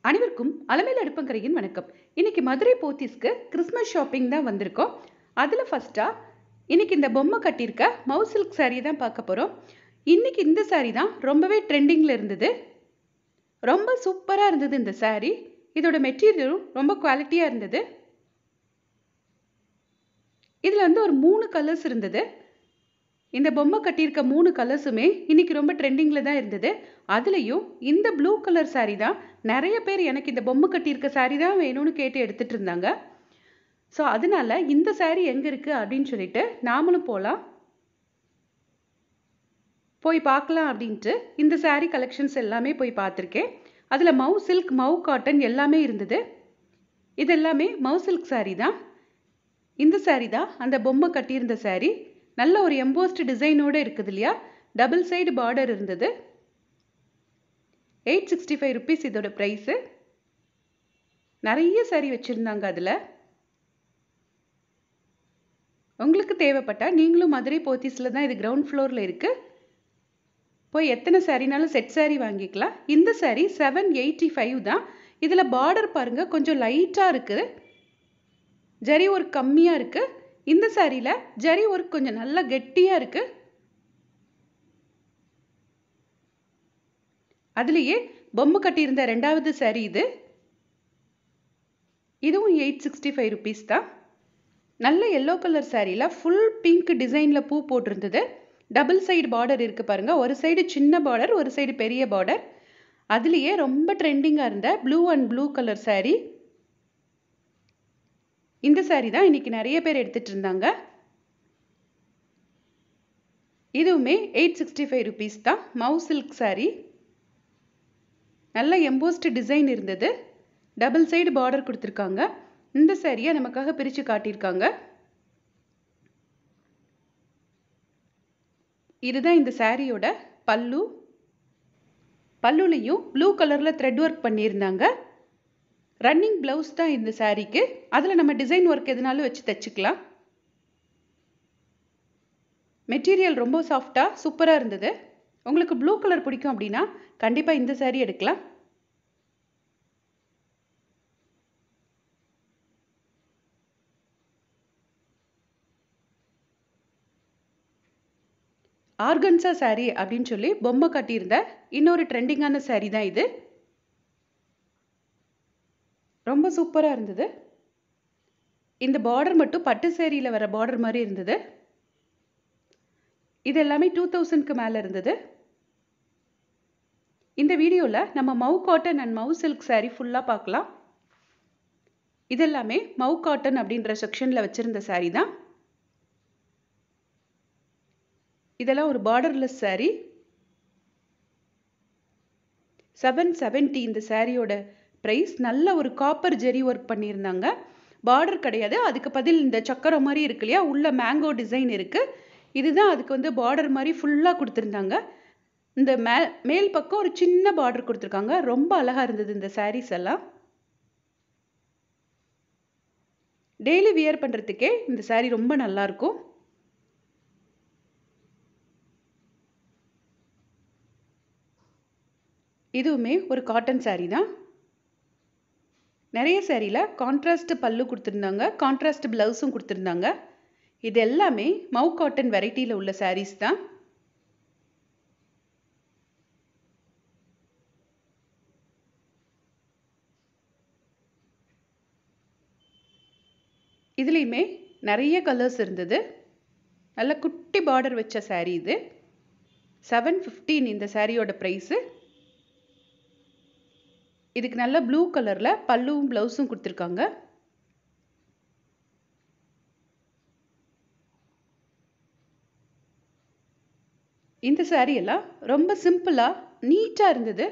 அனைவருக்கும் அலமேல் அடுப்பங்கரையின் வணக்கம் இன்னைக்கு மதுரை போத்தீஸ்க்கு கிறிஸ்மஸ் ஷாப்பிங் தான் வந்திருக்கோம் அதில் ஃபஸ்ட்டாக இன்னைக்கு இந்த பொம்மை கட்டியிருக்க மவு சில்க் saree தான் பார்க்க போகிறோம் இன்னைக்கு இந்த saree தான் ரொம்பவே ட்ரெண்டிங்கில் இருந்தது ரொம்ப சூப்பராக இருந்தது இந்த saree இதோட மெட்டீரியலும் ரொம்ப குவாலிட்டியாக இருந்தது இதில் வந்து ஒரு மூணு கலர்ஸ் இருந்தது இந்த பொம்மை கட்டியிருக்க மூணு கலர்ஸுமே இன்னைக்கு ரொம்ப ட்ரெண்டிங்கில் தான் இருந்தது அதுலேயும் இந்த ப்ளூ கலர் saree தான் நிறைய பேர் எனக்கு இந்த பொம்மை கட்டியிருக்க saree தான் வேணும்னு கேட்டு எடுத்துட்டு இருந்தாங்க ஸோ அதனால இந்த saree எங்கே இருக்குது அப்படின்னு சொல்லிட்டு நாமளும் போகலாம் போய் பார்க்கலாம் அப்படின்ட்டு இந்த saree கலெக்ஷன்ஸ் எல்லாமே போய் பார்த்துருக்கேன் அதில் மவு சில்க் மவு காட்டன் எல்லாமே இருந்தது இது எல்லாமே மவு சில்க் saree தான் இந்த saree தான் அந்த பொம்மை கட்டியிருந்த saree நல்ல ஒரு எம்போஸ்ட் டிசைனோடு இருக்குது இல்லையா டபுள் சைடு பார்டர் இருந்தது எயிட் சிக்ஸ்டி ஃபைவ் ருபீஸ் இதோட ப்ரைஸு நிறைய saree வச்சுருந்தாங்க அதில் உங்களுக்கு தேவைப்பட்டா நீங்களும் மதுரை போத்தீஸில் தான் இது கிரவுண்ட் ஃப்ளோரில் இருக்குது போய் எத்தனை சாரினாலும் செட் saree வாங்கிக்கலாம் இந்த saree செவன் எயிட்டி ஃபைவ் தான் இதில் பார்டர் பாருங்கள் கொஞ்சம் லைட்டாக இருக்குது ஜரி ஒர்க் கம்மியாக இருக்குது இந்த சாரியில் ஜரி ஒர்க் கொஞ்சம் நல்லா கெட்டியாக இருக்குது அதுலேயே பொம்மை கட்டியிருந்த ரெண்டாவது saree இது இதுவும் எயிட் சிக்ஸ்டி ஃபைவ் ருபீஸ் தான் நல்ல எல்லோ கலர் சாரியில் ஃபுல் பிங்க் டிசைனில் பூ போட்டிருந்தது டபுள் சைடு பார்டர் இருக்குது பாருங்கள் ஒரு சைடு சின்ன பார்டர் ஒரு சைடு பெரிய பார்டர் அதுலேயே ரொம்ப ட்ரெண்டிங்காக இருந்த blue and blue colour saree இந்த saree தான் இன்னைக்கு நிறைய பேர் எடுத்துட்டு இருந்தாங்க இதுவுமே எயிட் சிக்ஸ்டி ஃபைவ் ருபீஸ் தான் மவு சில்க் saree நல்ல எம்போஸ்ட் டிசைன் இருந்தது டபுள் சைடு பார்டர் கொடுத்துருக்காங்க இந்த சாரியை நமக்காக பிரித்து காட்டியிருக்காங்க இதுதான் இந்த சாரியோட பல்லு பல்லுலையும் ப்ளூ கலரில் த்ரெட் ஒர்க் பண்ணியிருந்தாங்க ரன்னிங் ப்ளவுஸ் தான் இந்த சாரீக்கு அதில் நம்ம டிசைன் ஒர்க் எதுனாலும் வச்சு தைச்சிக்கலாம் மெட்டீரியல் ரொம்ப சாஃப்டாக சூப்பராக இருந்தது உங்களுக்கு ப்ளூ கலர் பிடிக்கும் அப்படின்னா கண்டிப்பாக இந்த சாரீ எடுக்கலாம் ஆர்கன்சா saree அப்படின்னு சொல்லி பொம்மை கட்டியிருந்த இன்னொரு ட்ரெண்டிங்கான saree தான் இது ரொம்ப சூப்பராக இருந்தது இந்த பார்டர் மட்டும் பட்டு சேரீயில் வர பார்டர் மாதிரி இருந்தது இது எல்லாமே டூ தௌசண்ட்க்கு மேலே இருந்தது இந்த வீடியோவில் நம்ம Mau cotton and Mau silk saree ஃபுல்லாக பார்க்கலாம் இதெல்லாமே மவு காட்டன் அப்படின்ற செக்ஷனில் வச்சுருந்த saree தான் இதெல்லாம் ஒரு பார்டர்லெஸ் saree செவன் செவன்ட்டி இந்த சாரியோட ப்ரைஸ் நல்ல ஒரு காப்பர் ஜெரி ஒர்க் பண்ணியிருந்தாங்க பார்டர் கிடையாது அதுக்கு பதில் இந்த சக்கரம் மாதிரி இருக்கு இல்லையா உள்ள மேங்கோ டிசைன் இருக்குது இதுதான் அதுக்கு வந்து பார்டர் மாதிரி ஃபுல்லாக கொடுத்துருந்தாங்க இந்த மே மேல் பக்கம் ஒரு சின்ன பார்டர் கொடுத்துருக்காங்க ரொம்ப அழகாக இருந்தது இந்த சாரீஸ் எல்லாம் டெய்லி வியர் பண்ணுறதுக்கே இந்த saree ரொம்ப நல்லாயிருக்கும் இதுவுமே ஒரு காட்டன் saree தான் நிறைய சேரீயில் கான்ட்ராஸ்ட் பல்லு கொடுத்துருந்தாங்க கான்ட்ராஸ்ட் ப்ளவுஸும் கொடுத்துருந்தாங்க இது எல்லாமே மவு காட்டன் வெரைட்டியில் உள்ள sarees தான் இதுலேயுமே நிறைய கலர்ஸ் இருந்தது நல்ல குட்டி பார்டர் வச்ச saree இது செவன் ஃபிஃப்டீன் இந்த சாரியோட ப்ரைஸு இதுக்கு நல்ல ப்ளூ கலரில் பல்லுவும் ப்ளவுஸும் கொடுத்துருக்காங்க இந்த saree எல்லாம் ரொம்ப சிம்பிளாக நீட்டாக இருந்தது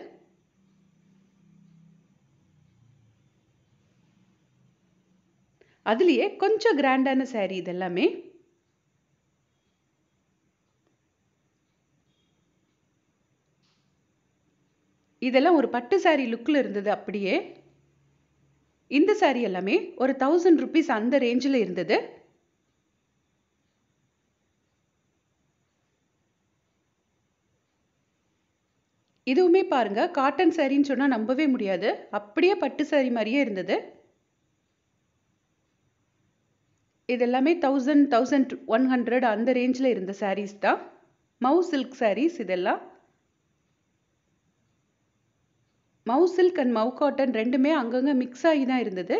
அதுலேயே கொஞ்சம் கிராண்டான saree இதெல்லாமே இதெல்லாம் ஒரு பட்டு saree லுக்கில் இருந்தது அப்படியே இந்த saree எல்லாமே ஒரு தௌசண்ட் ருபீஸ் அந்த ரேஞ்சில் இருந்தது இதுவுமே பாருங்க காட்டன் சாரின்னு சொன்னால் நம்பவே முடியாது அப்படியே பட்டு சாரி மாதிரியே இருந்தது இது எல்லாமே தௌசண்ட் தௌசண்ட் ஒன் ஹண்ட்ரட் அந்த ரேஞ்சில் இருந்த சாரீஸ் தான் மவு சில்க் சாரீஸ் இதெல்லாம் Mau silk and Mau cotton ரெண்டுமே அங்கங்கே மிக்ஸ் ஆகி தான் இருந்தது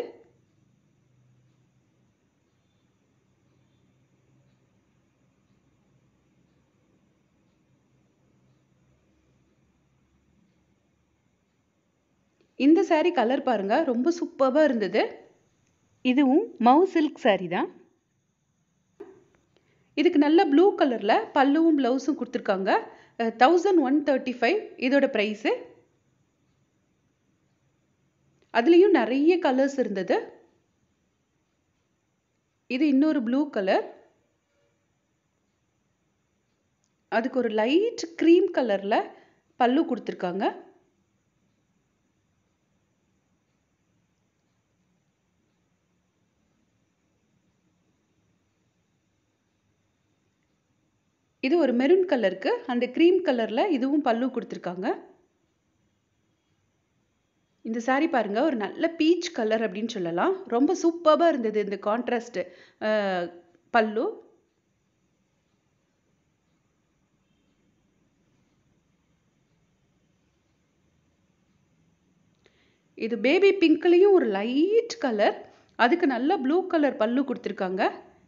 இந்த saree கலர் பாருங்க ரொம்ப சூப்பராக இருந்தது இதுவும் மவு சில்க் saree தான் இதுக்கு நல்ல ப்ளூ கலரில் பல்லுவும் ப்ளவுஸும் கொடுத்துருக்காங்க தௌசண்ட் ஒன் தேர்ட்டி ஃபைவ் இதோட ப்ரைஸு அதுலேயும் நிறைய கலர்ஸ் இருந்தது இது இன்னொரு ப்ளூ கலர் அதுக்கு ஒரு லைட் க்ரீம் கலரில் பல்லு கொடுத்துருக்காங்க இது ஒரு மெரூன் கலருக்கு அந்த க்ரீம் கலரில் இதுவும் பல்லு கொடுத்துருக்காங்க இந்த saree பாருங்க ஒரு நல்ல பீச் கலர் அப்படின்னு சொல்லலாம் ரொம்ப சூப்பராக இருந்தது இந்த கான்ட்ராஸ்ட் பல்லு இது பேபி பிங்க்லேயும் ஒரு லைட் கலர் அதுக்கு நல்ல ப்ளூ கலர் பல்லு கொடுத்துருக்காங்க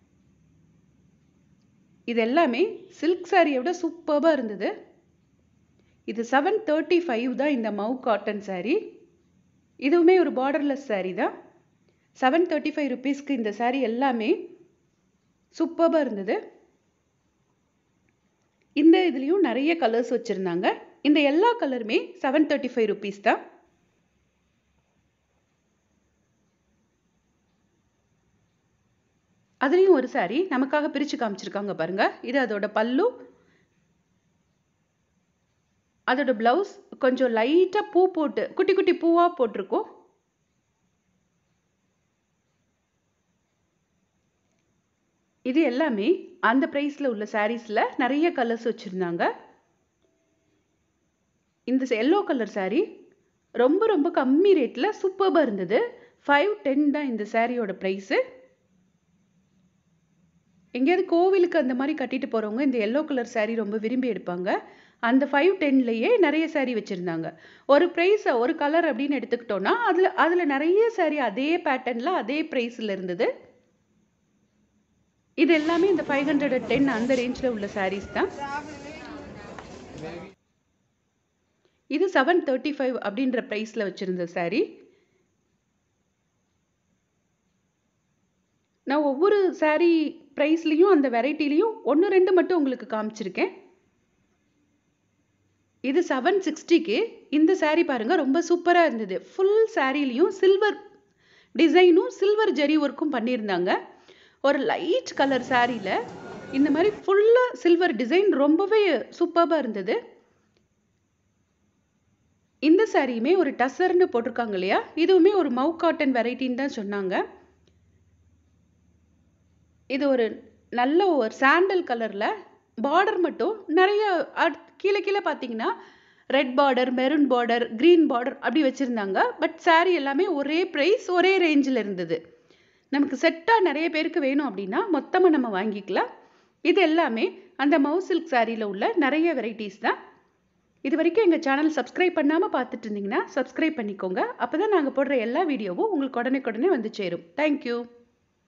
இது எல்லாமே சில்க் சாரியை விட சூப்பராக இருந்தது இது செவன் தேர்ட்டி ஃபைவ் தான் இந்த மவு காட்டன் saree இதுவுமே ஒரு பார்டர்லெஸ் saree தான் செவன் தேர்ட்டி ஃபைவ் ருபீஸ்க்கு இந்த saree எல்லாமே சூப்பராக இருந்தது இந்த இதுலேயும் நிறைய கலர்ஸ் வச்சுருந்தாங்க இந்த எல்லா கலருமே செவன் தேர்ட்டி ஃபைவ் ருபீஸ் தான் அதுலேயும் ஒரு saree நமக்காக பிரித்து காமிச்சிருக்காங்க பாருங்க இது அதோட பல்லு அதோட ப்ளவுஸ் கொஞ்சம் லைட்டாக பூ போட்டு குட்டி குட்டி பூவாக போட்டிருக்கும் இது எல்லாமே அந்த ப்ரைஸில் உள்ள சாரீஸில் நிறைய கலர்ஸ் வச்சுருந்தாங்க இந்த எல்லோ கலர் saree ரொம்ப ரொம்ப கம்மி ரேட்டில் சூப்பராக இருந்தது ஃபைவ் டென் தான் இந்த சாரியோட ப்ரைஸு எங்கேயாவது கோவிலுக்கு அந்த மாதிரி கட்டிட்டு போகிறவங்க இந்த எல்லோ கலர் saree ரொம்ப விரும்பி எடுப்பாங்க அந்த ஃபைவ் டென்லேயே நிறைய saree வச்சுருந்தாங்க ஒரு ப்ரைஸ் ஒரு கலர் அப்படின்னு எடுத்துக்கிட்டோன்னா அதில் அதில் நிறைய saree அதே பேட்டர்னில் அதே ப்ரைஸில் இருந்தது இது எல்லாமே இந்த ஃபைவ் ஹண்ட்ரட் டென் அந்த ரேஞ்சில் உள்ள sarees தான் இது செவன் தேர்ட்டி ஃபைவ் அப்படின்ற ப்ரைஸில் வச்சுருந்த saree நான் ஒவ்வொரு saree ப்ரைஸ்லேயும் அந்த வெரைட்டிலையும் ஒன்று ரெண்டு மட்டும் உங்களுக்கு காமிச்சிருக்கேன் இது செவன் சிக்ஸ்டிக்கு இந்த saree பாருங்க ரொம்ப சூப்பராக இருந்தது ஃபுல் சாரீலையும் சில்வர் டிசைனும் சில்வர் ஜெரி ஒர்க்கும் பண்ணியிருந்தாங்க ஒரு லைட் கலர் சாரியில் இந்த மாதிரி ஃபுல்லாக சில்வர் டிசைன் ரொம்பவே சூப்பராக இருந்தது இந்த சாரியுமே ஒரு டசர்னு போட்டிருக்காங்க இல்லையா இதுவுமே ஒரு மவு காட்டன் வெரைட்டின்னு தான் சொன்னாங்க இது ஒரு நல்ல ஒரு சாண்டல் கலரில் பார்டர் மட்டும் நிறைய அட்- கீழே கீழே பார்த்தீங்கன்னா red border maroon border green border அப்படி வச்சுருந்தாங்க பட் saree எல்லாமே ஒரே ப்ரைஸ் ஒரே ரேஞ்சில் இருந்தது நமக்கு செட்டாக நிறைய பேருக்கு வேணும் அப்படின்னா மொத்தமாக நம்ம வாங்கிக்கலாம் இது எல்லாமே அந்த மவு சில்க் சாரியில் உள்ள நிறைய வெரைட்டிஸ் தான் இது வரைக்கும் எங்கள் சேனல் சப்ஸ்கிரைப் பண்ணாமல் பார்த்துட்டு இருந்தீங்கன்னா சப்ஸ்கிரைப் பண்ணிக்கோங்க அப்போ தான் நாங்கள் போடுற எல்லா வீடியோவும் உங்களுக்கு உடனே உடனே வந்து சேரும் தேங்க்யூ